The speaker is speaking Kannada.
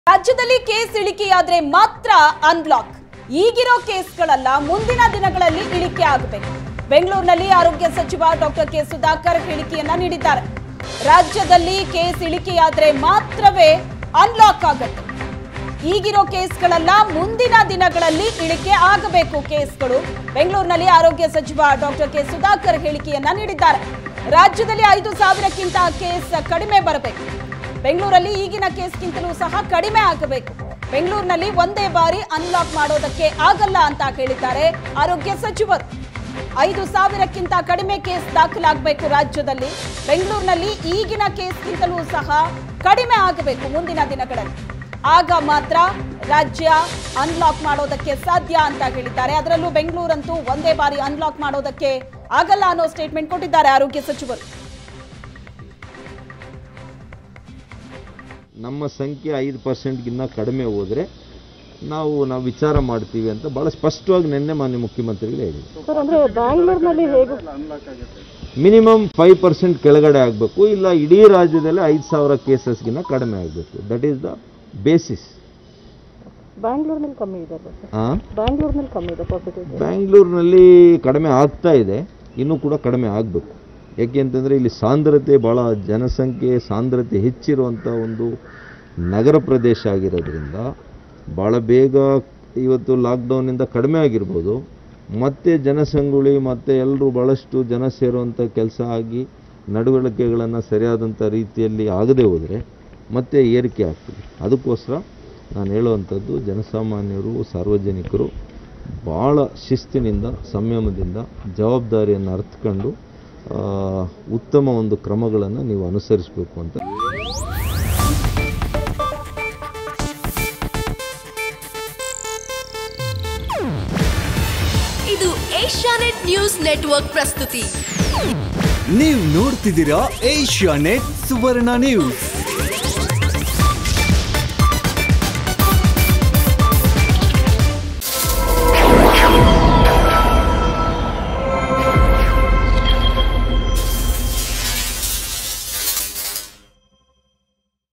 ರಾಜ್ಯದಲ್ಲಿ ಕೇಸ್ ಇಳಿಕೆಯಾದ್ರೆ ಮಾತ್ರ ಅನ್ಬ್ಲಾಕ್ ಈಗಿರೋ ಕೇಸ್ಗಳಲ್ಲ ಮುಂದಿನ ದಿನಗಳಲ್ಲಿ ಇಳಿಕೆ ಆಗಬೇಕು ಬೆಂಗಳೂರಿನಲ್ಲಿ ಆರೋಗ್ಯ ಸಚಿವ ಡಾಕ್ಟರ್ ಕೆ ಸುಧಾಕರ್ ಹೇಳಿಕೆಯನ್ನ ನೀಡಿದ್ದಾರೆ ರಾಜ್ಯದಲ್ಲಿ ಕೇಸ್ ಇಳಿಕೆಯಾದ್ರೆ ಮಾತ್ರವೇ ಅನ್ಲಾಕ್ ಆಗುತ್ತೆ ಈಗಿರೋ ಕೇಸ್ಗಳಲ್ಲ ಮುಂದಿನ ದಿನಗಳಲ್ಲಿ ಇಳಿಕೆ ಆಗಬೇಕು ಕೇಸ್ಗಳು ಬೆಂಗಳೂರಿನಲ್ಲಿ ಆರೋಗ್ಯ ಸಚಿವ ಡಾಕ್ಟರ್ ಕೆ ಸುಧಾಕರ್ ಹೇಳಿಕೆಯನ್ನ ನೀಡಿದ್ದಾರೆ ರಾಜ್ಯದಲ್ಲಿ ಐದು ಸಾವಿರಕ್ಕಿಂತ ಕೇಸ್ ಕಡಿಮೆ ಬರಬೇಕು ಬೆಂಗಳೂರಲ್ಲಿ ಈಗಿನ ಕೇಸ್ಗಿಂತಲೂ ಸಹ ಕಡಿಮೆ ಆಗಬೇಕು ಬೆಂಗಳೂರಿನಲ್ಲಿ ಒಂದೇ ಬಾರಿ ಅನ್ಲಾಕ್ ಮಾಡೋದಕ್ಕೆ ಆಗಲ್ಲ ಅಂತ ಹೇಳಿದ್ದಾರೆ ಆರೋಗ್ಯ ಸಚಿವರು ಐದು ಸಾವಿರಕ್ಕಿಂತ ಕಡಿಮೆ ಕೇಸ್ ದಾಖಲಾಗಬೇಕು ರಾಜ್ಯದಲ್ಲಿ ಬೆಂಗಳೂರಿನಲ್ಲಿ ಈಗಿನ ಕೇಸ್ಗಿಂತಲೂ ಸಹ ಕಡಿಮೆ ಆಗಬೇಕು ಮುಂದಿನ ದಿನಗಳಲ್ಲಿ ಆಗ ಮಾತ್ರ ರಾಜ್ಯ ಅನ್ಲಾಕ್ ಮಾಡೋದಕ್ಕೆ ಸಾಧ್ಯ ಅಂತ ಹೇಳಿದ್ದಾರೆ ಅದರಲ್ಲೂ ಬೆಂಗಳೂರಂತೂ ಒಂದೇ ಬಾರಿ ಅನ್ಲಾಕ್ ಮಾಡೋದಕ್ಕೆ ಆಗಲ್ಲ ಅನ್ನೋ ಸ್ಟೇಟ್ಮೆಂಟ್ ಕೊಟ್ಟಿದ್ದಾರೆ ಆರೋಗ್ಯ ಸಚಿವರು ನಮ್ಮ ಸಂಖ್ಯೆ ಐದು ಪರ್ಸೆಂಟ್ಗಿನ್ನ ಕಡಿಮೆ ಹೋದರೆ ನಾವು ನಾವು ವಿಚಾರ ಮಾಡ್ತೀವಿ ಅಂತ ಭಾಳ ಸ್ಪಷ್ಟವಾಗಿ ನಿನ್ನೆ ಮಾನ್ಯ ಮುಖ್ಯಮಂತ್ರಿಗಳು ಹೇಳಿದ್ರು ಸರ್ ಅಂದ್ರೆ ಬ್ಯಾಂಗ್ಳೂರ್ನಲ್ಲಿ ಹೇಗೆ ಮಿನಿಮಮ್ ಫೈವ್ ಪರ್ಸೆಂಟ್ ಕೆಳಗಡೆ ಆಗಬೇಕು ಇಲ್ಲ ಇಡೀ ರಾಜ್ಯದಲ್ಲಿ ಐದು ಸಾವಿರ ಕೇಸಸ್ಗಿನ್ನ ಕಡಿಮೆ ಆಗಬೇಕು ದಟ್ ಈಸ್ ದ ಬೇಸಿಸ್ ಬ್ಯಾಂಗ್ಳೂರ್ನಲ್ಲಿ ಕಮ್ಮಿ ಇದೆ ಅಲ್ವಾ ಸರ್ ಹಾಂ ಬ್ಯಾಂಗ್ಳೂರ್ನಲ್ಲಿ ಕಮ್ಮಿ ಇದೆ ಪಾಸಿಟಿವ್ ಬ್ಯಾಂಗ್ಳೂರಿನಲ್ಲಿ ಕಡಿಮೆ ಆಗ್ತಾ ಇದೆ ಇನ್ನೂ ಕೂಡ ಕಡಿಮೆ ಆಗಬೇಕು ಯಾಕೆ ಅಂತಂದರೆ ಇಲ್ಲಿ ಸಾಂದ್ರತೆ ಭಾಳ ಜನಸಂಖ್ಯೆ ಸಾಂದ್ರತೆ ಹೆಚ್ಚಿರುವಂಥ ಒಂದು ನಗರ ಪ್ರದೇಶ ಆಗಿರೋದ್ರಿಂದ ಭಾಳ ಬೇಗ ಇವತ್ತು ಲಾಕ್ಡೌನಿಂದ ಕಡಿಮೆ ಆಗಿರ್ಬೋದು ಮತ್ತೆ ಜನಸಂಗುಳಿ ಮತ್ತು ಎಲ್ಲರೂ ಭಾಳಷ್ಟು ಜನ ಸೇರುವಂಥ ಕೆಲಸ ಆಗಿ ನಡವಳಿಕೆಗಳನ್ನು ಸರಿಯಾದಂಥ ರೀತಿಯಲ್ಲಿ ಆಗದೆ ಹೋದರೆ ಮತ್ತೆ ಏರಿಕೆ ಆಗ್ತದೆ ಅದಕ್ಕೋಸ್ಕರ ನಾನು ಹೇಳುವಂಥದ್ದು ಜನಸಾಮಾನ್ಯರು ಸಾರ್ವಜನಿಕರು ಭಾಳ ಶಿಸ್ತಿನಿಂದ ಸಂಯಮದಿಂದ ಜವಾಬ್ದಾರಿಯನ್ನು ಅರ್ಥಕೊಂಡು ಆ, ಉತ್ತಮ ಒಂದು ಕ್ರಮಗಳನ್ನು ನೀವು ಅನುಸರಿಸಬೇಕು ಅಂತ ಇದು ಏಷ್ಯಾನೆಟ್ ನ್ಯೂಸ್ ನೆಟ್ವರ್ಕ್ ಪ್ರಸ್ತುತಿ ನೀವು ನೋಡ್ತಿದ್ದೀರಾ ಏಷ್ಯಾ ನೆಟ್ ಸುವರ್ಣ ನ್ಯೂಸ್